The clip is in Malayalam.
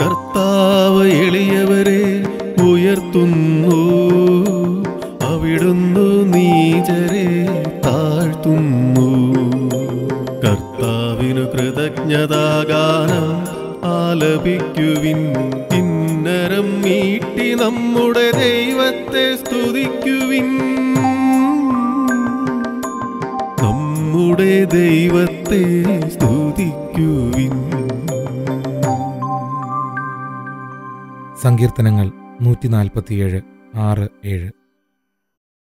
കർത്താവ് എളിയവരെ ഉയർത്തുന്നു അവിടുന്നു നീചരെ താഴ്ത്തുന്നു കർത്താവിനു കൃതജ്ഞതാഗാനം ആലപിക്കുവിൻ കിന്നരം മീട്ടി നമ്മുടെ ദൈവത്തെ സ്തുതിക്കുവിൻ നമ്മുടെ ദൈവത്തെ സ്തുതിക്കുവിൻ സങ്കീർത്തനങ്ങൾ നൂറ്റി നാൽപ്പത്തിയേഴ് ആറ് ഏഴ്